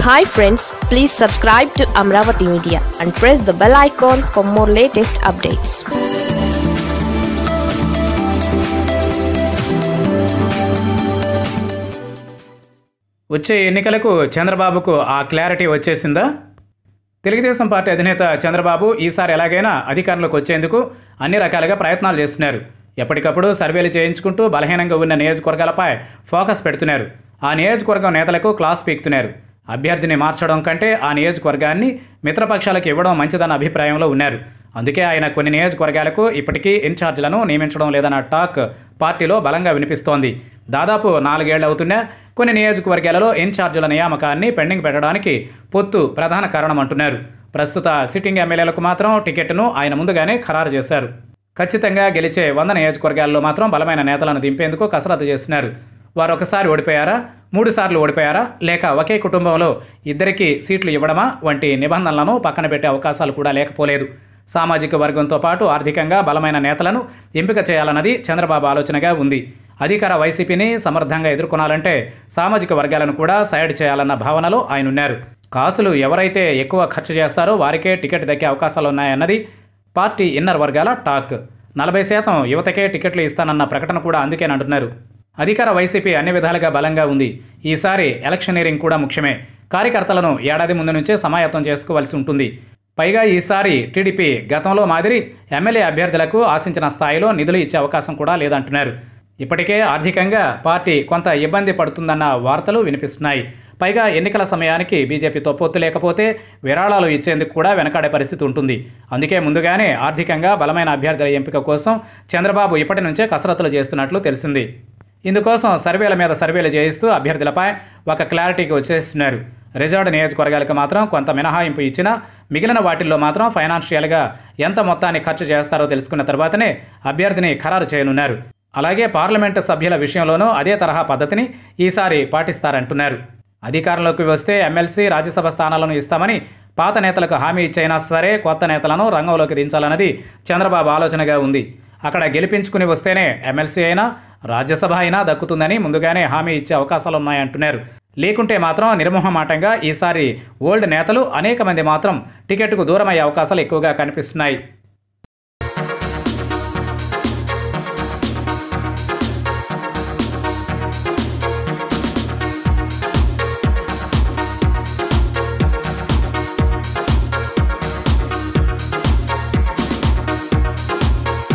hi friends please subscribe to Amaravati media and press the bell icon for more latest updates వచ్చే ఎన్నికలకు చంద్రబాబుకు ఆ clarity వచ్చేసిందా Telugu Desam party అధినేత చంద్రబాబు ఈసారి ఎలాగైనా అధికారంలోకి వచ్చేందుకు అన్ని రకాలుగా ప్రయత్నాలు చేస్తున్నారు ఎప్పటికప్పుడు సర్వేలు చేయించుకుంటూ బలహీనంగా ఉన్న నియోజకవర్గాలపై ఫోకస్ పెడుతున్నారు ఆ నియోజకవర్గం నేతలకు క్లాస్ పీకుతున్నారు అభ్యర్థిని మార్చడం కంటే ఆ నియోజకవర్గాన్ని మిత్రపక్షాలకు ఇవ్వడం మంచిదన్న అభిప్రాయంలో ఉన్నారు అందుకే ఆయన కొన్ని నియోజకవర్గాలకు ఇప్పటికీ ఇన్ఛార్జీలను నియమించడం లేదన్న టాక్ పార్టీలో బలంగా వినిపిస్తోంది దాదాపు నాలుగేళ్లు అవుతున్నా కొన్ని నియోజకవర్గాలలో ఇన్ఛార్జీల నియామకాన్ని పెండింగ్ పెట్టడానికి పొత్తు ప్రధాన కారణం అంటున్నారు ప్రస్తుత సిట్టింగ్ ఎమ్మెల్యేలకు మాత్రం టికెట్ను ఆయన ముందుగానే ఖరారు చేశారు ఖచ్చితంగా గెలిచే వంద నియోజకవర్గాల్లో మాత్రం బలమైన నేతలను దింపేందుకు కసరత్తు చేస్తున్నారు వారు ఒకసారి ఓడిపోయారా మూడు సార్లు ఓడిపోయారా లేక ఒకే కుటుంబంలో ఇద్దరికి సీట్లు ఇవ్వడమా వంటి నిబంధనలను పక్కన పెట్టే అవకాశాలు కూడా లేకపోలేదు సామాజిక వర్గంతో పాటు ఆర్థికంగా బలమైన నేతలను ఎంపిక చేయాలన్నది చంద్రబాబు ఆలోచనగా ఉంది అధికార వైసీపీని సమర్థంగా ఎదుర్కొనాలంటే సామాజిక వర్గాలను కూడా సైడ్ చేయాలన్న భావనలో ఆయన ఉన్నారు కాసులు ఎవరైతే ఎక్కువ ఖర్చు చేస్తారో వారికే టికెట్ దక్కే అవకాశాలు ఉన్నాయన్నది పార్టీ ఇన్నర్ వర్గాల టాక్ నలభై శాతం యువతకే టికెట్లు ఇస్తానన్న ప్రకటన కూడా అందుకేనంటున్నారు అధికార వైసీపీ అన్ని విధాలుగా బలంగా ఉంది ఈసారి ఎలక్షనీరింగ్ కూడా ముఖ్యమే కార్యకర్తలను ఏడాది ముందు నుంచే సమాయత్తం చేసుకోవాల్సి ఉంటుంది పైగా ఈసారి టీడీపీ గతంలో మాదిరి ఎమ్మెల్యే అభ్యర్థులకు ఆశించిన స్థాయిలో నిధులు ఇచ్చే అవకాశం కూడా లేదంటున్నారు ఇప్పటికే ఆర్థికంగా పార్టీ కొంత ఇబ్బంది పడుతుందన్న వార్తలు వినిపిస్తున్నాయి పైగా ఎన్నికల సమయానికి బీజేపీతో పొత్తు లేకపోతే విరాళాలు ఇచ్చేందుకు కూడా వెనకాడే పరిస్థితి ఉంటుంది అందుకే ముందుగానే ఆర్థికంగా బలమైన అభ్యర్థుల ఎంపిక కోసం చంద్రబాబు ఇప్పటి నుంచే కసరత్తులు చేస్తున్నట్లు తెలిసింది ఇందుకోసం సర్వేల మీద సర్వేలు చేయిస్తూ అభ్యర్థులపై ఒక క్లారిటీకి వచ్చేస్తున్నారు రిజర్వ్డ్ నియోజకవర్గాలకు మాత్రం కొంత మినహాయింపు ఇచ్చినా మిగిలిన వాటిల్లో మాత్రం ఫైనాన్షియల్గా ఎంత మొత్తాన్ని ఖర్చు చేస్తారో తెలుసుకున్న తర్వాతనే అభ్యర్థిని ఖరారు చేయనున్నారు అలాగే పార్లమెంటు సభ్యుల విషయంలోనూ అదే తరహా పద్ధతిని ఈసారి పాటిస్తారంటున్నారు అధికారంలోకి వస్తే ఎమ్మెల్సీ రాజ్యసభ స్థానాలను ఇస్తామని పాత నేతలకు హామీ ఇచ్చైనా సరే కొత్త నేతలను రంగంలోకి దించాలన్నది చంద్రబాబు ఆలోచనగా ఉంది అక్కడ గెలిపించుకుని వస్తేనే ఎమ్మెల్సీ అయినా రాజ్యసభ అయినా దక్కుతుందని ముందుగానే హామీ ఇచ్చే అవకాశాలున్నాయంటున్నారు లేకుంటే మాత్రం నిర్మోహమాటంగా ఈసారి ఓల్డ్ నేతలు అనేక మంది మాత్రం టికెట్కు దూరమయ్యే అవకాశాలు ఎక్కువగా కనిపిస్తున్నాయి